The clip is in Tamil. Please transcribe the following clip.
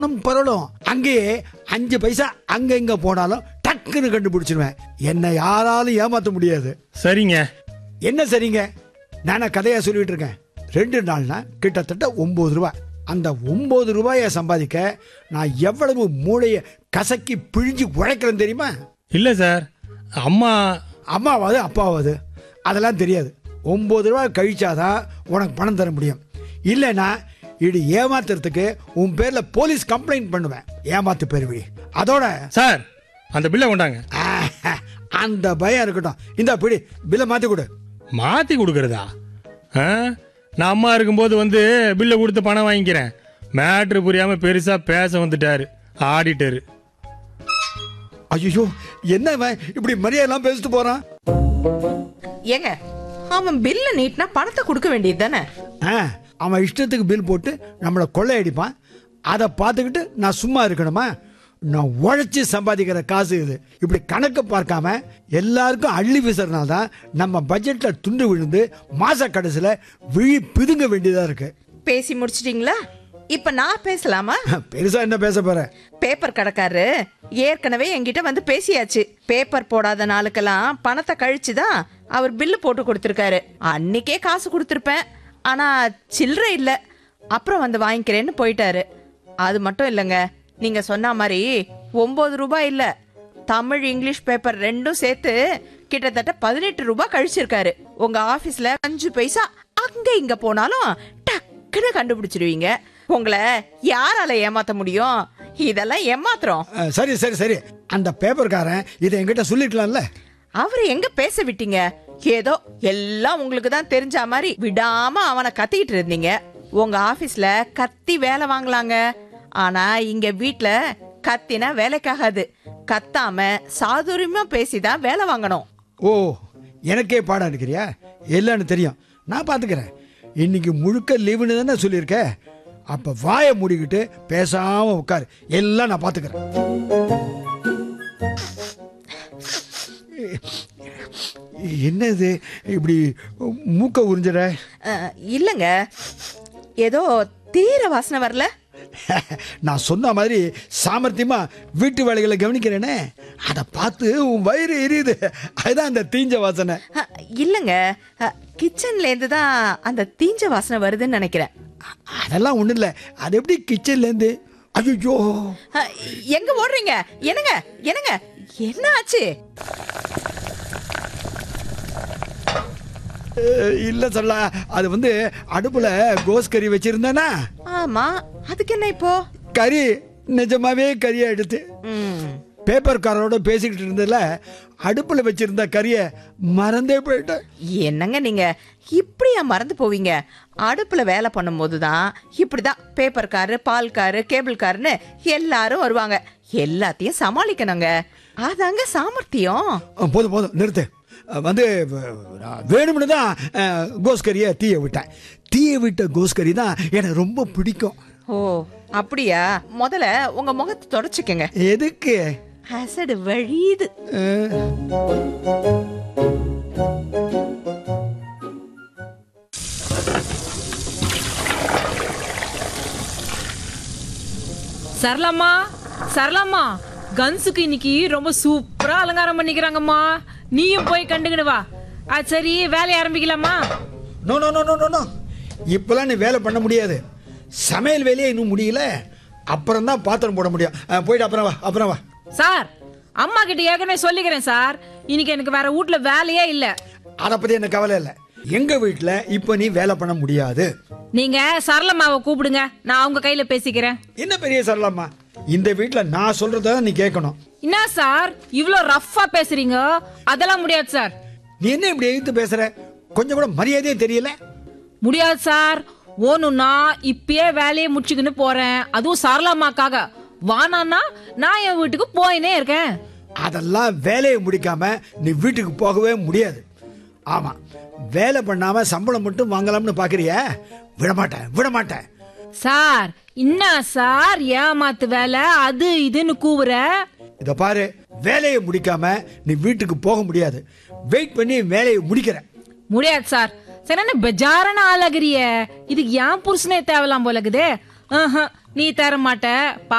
நம் பரவலும் அங்கேயே அஞ்சு பைசா அங்க இங்க போனாலும் டக்குன்னு கண்டுபிடிச்சிருவேன் என்னை யாராலும் ஏமாத்த முடியாது சரிங்க என்ன சரிங்க நானா கதையா சொல்லிட்டு இருக்கேன் ரெண்டு நாள்னா கிட்டத்தட்ட ஒன்பது ரூபாய் அந்த ஒன்பது ரூபாயை சம்பாதிக்க நான் எவ்வளவு மூளையை கசக்கி பிழிஞ்சு உழைக்கிறேன் தெரியுமா இல்லை சார் அம்மா அம்மாவாது அப்பாவாது அதெல்லாம் தெரியாது ஒம்பது ரூபா கழிச்சாதான் உனக்கு பணம் தர முடியும் இல்லைன்னா இது ஏமாத்துறதுக்கு உன் பேர்ல போலீஸ் கம்ப்ளைண்ட் பண்ணுவேன் ஏமாத்து பெருவிழி அதோட சார் அந்த பில்லை கொண்டாங்க ஆஹ், அந்த பயம் இருக்கட்டும் இந்த பிடி பில்லை மாத்தி கொடு மாற்றி கொடுக்கறதா ஆ நான் அம்மா இருக்கும்போது வந்து பில்லை கொடுத்து பணம் வாங்கிக்கிறேன் மேட்ரு புரியாமல் பெருசாக பேச வந்துட்டாரு ஆடிட்டரு ஐயோ என்ன இவன் இப்படி மரியாதைலாம் பேசிட்டு போறான் ஏங்க அவன் பில்ல நீட்னா பணத்தை கொடுக்க வேண்டியது தானே ஆ, அவன் இஷ்டத்துக்கு பில் போட்டு நம்மளை கொள்ளையடிப்பான் அதை பார்த்துக்கிட்டு நான் சும்மா இருக்கணுமா நான் உழைச்சி சம்பாதிக்கிற காசு இது இப்படி கணக்கு பார்க்காம எல்லாருக்கும் அள்ளி வீசுறதுனால தான் நம்ம பட்ஜெட்ல துண்டு விழுந்து மாச கடைசியில் விழி பிதுங்க வேண்டியதா இருக்கு பேசி முடிச்சிட்டீங்களா இப்ப நான் பேசலாமா பெருசா என்ன பேச போற பேப்பர் கடைக்காரரு ஏற்கனவே என்கிட்ட வந்து பேசியாச்சு பேப்பர் போடாத நாளுக்கெல்லாம் பணத்தை கழிச்சு தான் அவர் பில்லு போட்டு கொடுத்துருக்காரு அன்னைக்கே காசு கொடுத்துருப்பேன் ஆனா சில்லறை இல்ல அப்புறம் வந்து வாங்கிக்கிறேன்னு போயிட்டாரு அது மட்டும் இல்லைங்க நீங்க சொன்ன மாதிரி ஒன்பது ரூபாய் இல்ல தமிழ் இங்கிலீஷ் பேப்பர் ரெண்டும் சேர்த்து கிட்டத்தட்ட பதினெட்டு ரூபாய் கழிச்சிருக்காரு உங்க ஆபீஸ்ல அஞ்சு பைசா அங்க இங்க போனாலும் டக்குன்னு கண்டுபிடிச்சிருவீங்க உங்களை யாரால ஏமாத்த முடியும் இதெல்லாம் ஏமாத்துறோம் அஹ், சரி சரி சரி அந்த பேப்பர்காரன் இதை என்கிட்ட சொல்லிருக்கலாம்ல அவரை எங்க பேச விட்டீங்க ஏதோ எல்லாம் உங்களுக்கு தான் தெரிஞ்ச மாதிரி விடாம அவனை கத்திக்கிட்டு இருந்தீங்க உங்க ஆபீஸ்ல கத்தி வேலை வாங்கலாங்க ஆனா இங்க வீட்ல கத்தினா வேலைக்காகாது கத்தாம சாதுரியமா பேசிதான் வேலை வாங்கணும் ஓ எனக்கே பாடம் எடுக்கிறியா இல்லைன்னு தெரியும் நான் பார்த்துக்கிறேன் இன்னைக்கு முழுக்க லீவுன்னு தானே சொல்லியிருக்க அப்போ வாயை மூடிக்கிட்டு பேசாமல் உட்காரு எல்லாம் நான் பார்த்துக்கிறேன் என்னது இப்படி மூக்க உறிஞ்சிட அஹ், இல்லங்க ஏதோ தீர வாசனை வரல நான் சொன்ன மாதிரி சாமர்த்தியமா வீட்டு வேலைகளை கவனிக்கிறேனே அதை பார்த்து உன் வயிறு எரியுது அதுதான் அந்த தீஞ்ச வாசனை அஹ், இல்லங்க அஹ், கிச்சன்ல இருந்து தான் அந்த தீஞ்ச வாசனை வருதுன்னு நினைக்கிறேன் அதெல்லாம் ஒன்றும் இல்லை அது எப்படி கிச்சன்லேருந்து ஐயோ அஹ், எங்க ஓடுறீங்க என்னங்க என்னங்க என்ன ஆச்சு இல்லை சொல்ல அது வந்து அடுப்பில் கோஸ் கறி வச்சுருந்தேனா ஆமா அதுக்கு என்ன இப்போ கறி நிஜமாவே கறியை எடுத்து ம் பேப்பர்காரோட பேசிக்கிட்டு இருந்ததுல அடுப்பில் வச்சிருந்த கறியை மறந்தே போயிட்டேன் என்னங்க நீங்க இப்படியா மறந்து போவீங்க அடுப்புல வேலை பண்ணும்போது தான் இப்படிதான் பேப்பர் காரு பால் காரு கேபிள் காருன்னு எல்லாரும் வருவாங்க எல்லாத்தையும் சமாளிக்கணுங்க அதாங்க சாமர்த்தியம் அஹ், போதும் போதும் நிறுத்து அஹ், வந்து வ- நான் வேணும்னு தான் அஹ், கோஸ் கறியை தீய விட்டேன் தீய விட்ட கோஸ் கறி தான் எனக்கு ரொம்ப பிடிக்கும் ஓ அப்படியா முதல்ல உங்க முகத்தை தொடச்சுக்கங்க எதுக்கு அசடு வழியுது அஹ், சரளாம்மா சரளாம்மா கன்ஸுக்கு இன்னைக்கு ரொம்ப சூப்பரா அலங்காரம் பண்ணிக்கிறாங்கம்மா நீயும் போய் கண்டுக்கிடு வா ஆ சரி வேலையை ஆரம்பிக்கலாமா no no no no no no இப்போலாம் நீ வேலை பண்ண முடியாது சமையல் வேலையே இன்னும் முடியல அப்புறம் தான் பாத்திரம் போட முடியும் அஹ், போயிட்டு அப்புறம் வா அப்புறம் வா சார் அம்மா கிட்ட ஏற்கனவே சொல்லிக்கிறேன் சார் இன்னைக்கு எனக்கு வேற வீட்ல வேலையே இல்ல அதை பற்றி எனக்கு கவலை இல்லை எங்க வீட்டில் இப்போ நீ வேலை பண்ண முடியாது நீங்க சரளம்மாவை கூப்பிடுங்க நான் அவங்க கையில பேசிக்கிறேன் என்ன பெரிய சரளம்மா இந்த வீட்டில் நான் சொல்றத நீ கேட்கணும் என்ன சார் இவ்ளோ ரஃப்பா பேசுறீங்க அதெல்லாம் முடியாது சார் நீ என்ன இப்படி எழுத்து பேசுற கொஞ்சம் கூட மரியாதையே தெரியல முடியாது சார் ஓனுன்னா இப்பயே வேலையை முடிச்சுக்கின்னு போறேன் அதுவும் சரளம்மாக்காக வானான்னா நான் என் வீட்டுக்கு போயினே இருக்கேன் அதெல்லாம் வேலையை முடிக்காம நீ வீட்டுக்கு போகவே முடியாது ஆமா வேலை பண்ணாம சம்பளம் மட்டும் வாங்கலாம்னு பாக்குறிய விட மாட்டேன் விட மாட்டேன் சார் என்ன சார் ஏமாத்து வேலை அது இதுன்னு கூவுற இத பாரு வேலையை முடிக்காம நீ வீட்டுக்கு போக முடியாது வெயிட் பண்ணி வேலையை முடிக்கிற முடியாது சார் சரி என்ன பெஜாரான ஆளாகிறிய இதுக்கு ஏன் புருஷனே தேவலாம் போல இருக்குதே ஆஹா, நீ தர மாட்ட